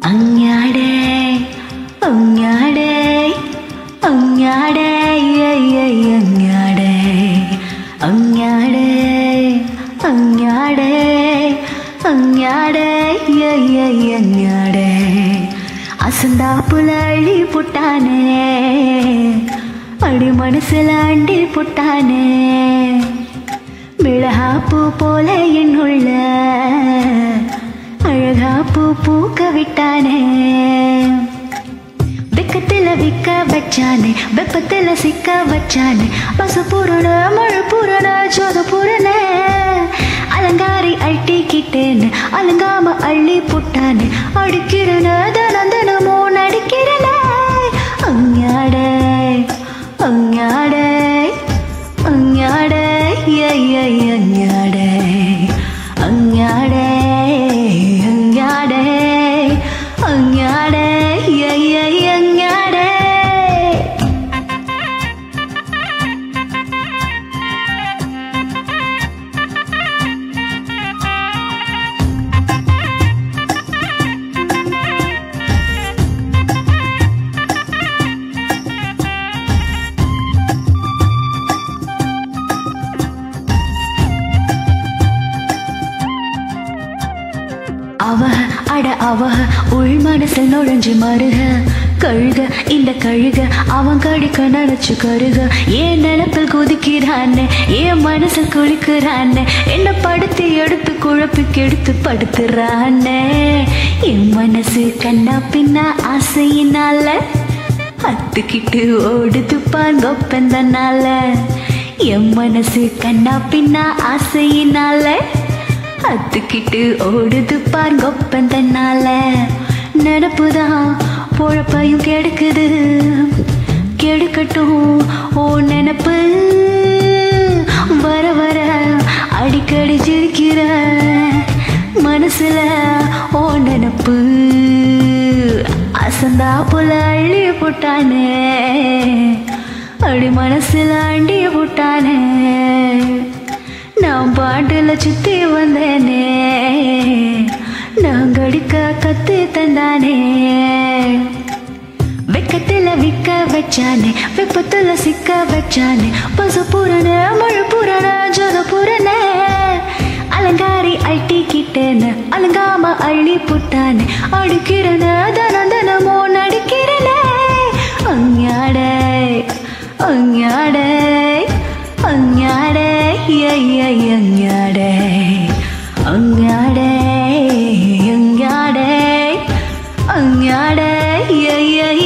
അങ്ങാടേ അങ്ങാടേ അങ്ങാടേ അങ്ങാടേ അങ്ങാടേ അങ്ങാടേ അങ്ങാടേ അങ്ങാടേ அசந்தாப்புல அள்ளி புட்டானே அடி மனசுல அண்டி புட்டானே மிளகாப்பூ போல என்னுள்ள அழகாப்பூ பூக்க விட்டானே வெக்கத்துல விக்க வச்சானே வெப்பத்துல சிக்க வச்சானே பசு பூரண மழை பூரண ஜோத பூரண அலங்காரி அட்டிக்கிட்டேன்னு அலங்காம அள்ளி புட்டானே அடிக்கிறன தனம் தனமோ நடிக்கிறன அங்காடே அங்காடே அங்காடே அங்காடே அங்காடே அங்காடே அங்காடே அங்காடே அவ அட அவ உள் மனசில் நுழைஞ்சு மருக கழுக இந்த கழுக அவன் கடிக்க நினைச்சு கருக ஏன் நினப்பில் குதிக்கிறான்னு ஏன் மனசில் குளிக்கிறான்னு என்ன படுத்து எடுத்து குழப்பி கெடுத்து படுத்துறானே என் மனசு கண்ணா பின்னா ஆசையினால அத்துக்கிட்டு ஓடுதுப்பான் கொப்பந்தனால என் மனசு கண்ணா பின்னா ஆசையினால அத்துக்கிட்டு ஓடுது பார் கொப்பந்தனால நினப்புதான் பொழப்பையும் கெடுக்குது கெடுக்கட்டும் ஓ நினப்பு வர வர அடிக்கடி சிரிக்கிற மனசுல ஓ நினப்பு அசந்தா புல அள்ளி போட்டானே அடி மனசுல அண்டி போட்டானே நான் பாட்டுல சுத்தி வந்தேனே நான் கடிக்க கத்து தந்தானே வெக்கத்துல விக்க வச்சானே வெப்பத்துல சிக்க வச்சானே பசு பூரண மழை பூரண ஜோத பூரண அலங்காரி அட்டிக்கிட்டேன்னு அலங்காம அள்ளி புட்டானே அடிக்கிறன தனம் தனமோ நடிக்கிறனே அங்காடே அங்காடே அங்காடே அங்காடே அங்காடே அங்காடே அங்காடே